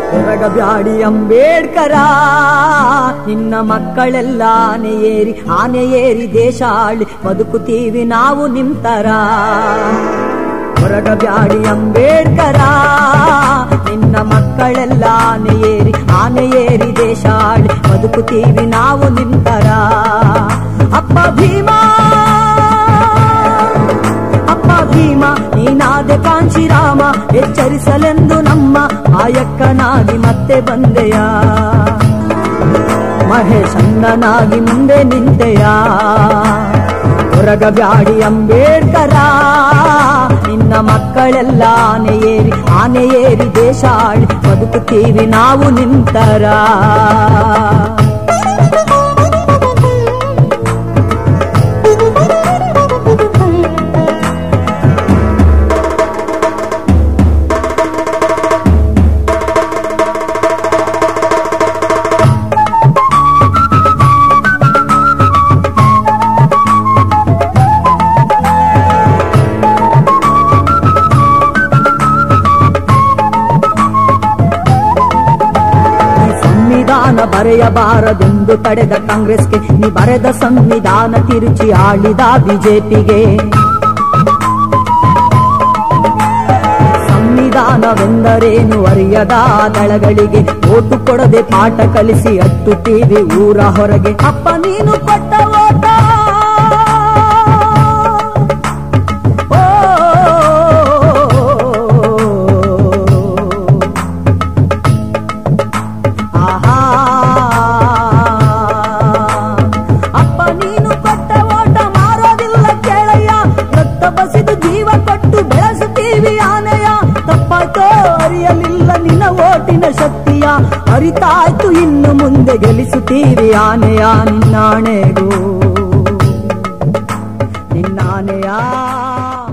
ಹೊರಗಬ್ಯಾಡಿ ಅಂಬೇಡ್ಕರ ನಿನ್ನ ಮಕ್ಕಳೆಲ್ಲ ಆನೆ ಏರಿ ಆನೆ ಏರಿ ದೇಶ ಆಳಿ ಬದುಕುತ್ತೀವಿ ನಾವು ನಿಂತರ ಹೊರಗಬ್ಯಾಡಿ ಅಂಬೇಡ್ಕರ ನಿನ್ನ ಮಕ್ಕಳೆಲ್ಲ ಆನೆ ಏರಿ ಆನೆ ಏರಿ ದೇಶ ಆಳಿ ಬದುಕುತ್ತೀವಿ ನಾವು ನಿಂತರ ಅಪ್ಪ ಭೀಮಾ ಅಪ್ಪ ಭೀಮ ನೀನಾದೆ ಕಾಂಚಿರಾಮ ಎಚ್ಚರಿಸಲೆಂದು ನಮ್ಮ ಆಯಕ್ಕನಾಗಿ ಮತ್ತೆ ಬಂದೆಯ ಮಹೇಶಣ್ಣನಾಗಿ ಮುಂದೆ ನಿಂತೆಯ ಹೊರಗಬ್ಯಾಡಿ ಅಂಬೇಡ್ಕರ ನಿನ್ನ ಮಕ್ಕಳೆಲ್ಲ ಆನೆ ಏರಿ ಆನೆ ಏರಿ ದೇಶ ಆಳಿ ಬದುಕುತ್ತೀವಿ ನಾವು ನಿಂತರ ಈ ಸಂವಿಧಾನ ಬರೆಯಬಾರದೆಂದು ತಡೆದ ಕಾಂಗ್ರೆಸ್ಗೆ ನೀ ಬರೆದ ಸಂವಿಧಾನ ತಿರುಚಿ ಆಳಿದ ಬಿಜೆಪಿಗೆ ಸಂವಿಧಾನವೆಂದರೇನು ಅರಿಯದ ದಳಗಳಿಗೆ ಓಟು ಕೊಡದೆ ಪಾಠ ಕಲಿಸಿ ಅಟ್ಟುತ್ತೀವಿ ಊರ ಹೊರಗೆ ಅಪ್ಪ ನೀನು ಕೊಟ್ಟ ಓಟ ಓ ಆಹಾ ಅಪ್ಪ ನೀನು ಕೊಟ್ಟ ಓಟ ಮಾರೋದಿಲ್ಲ ಕೇಳಯ್ಯ ರಕ್ತ ಬಸಿದು ಜೀವ ಕೊಟ್ಟು ಬೆಳೆಸುತ್ತೀವಿ ಆನೆಯ ತಪ್ಪಾಯ್ತೋ ಅರಿಯಲಿಲ್ಲ ನಿನ್ನ ಓಟಿನ ಶಕ್ತಿಯ ಅರಿತಾಯ್ತು ಇನ್ನು ಮುಂದೆ ಗೆಲ್ಲಿಸುತ್ತೀವಿ ಆನೆಯ ನಿನ್ನಾಣೆಗೂ ನಿನ್ನಾನೆಯ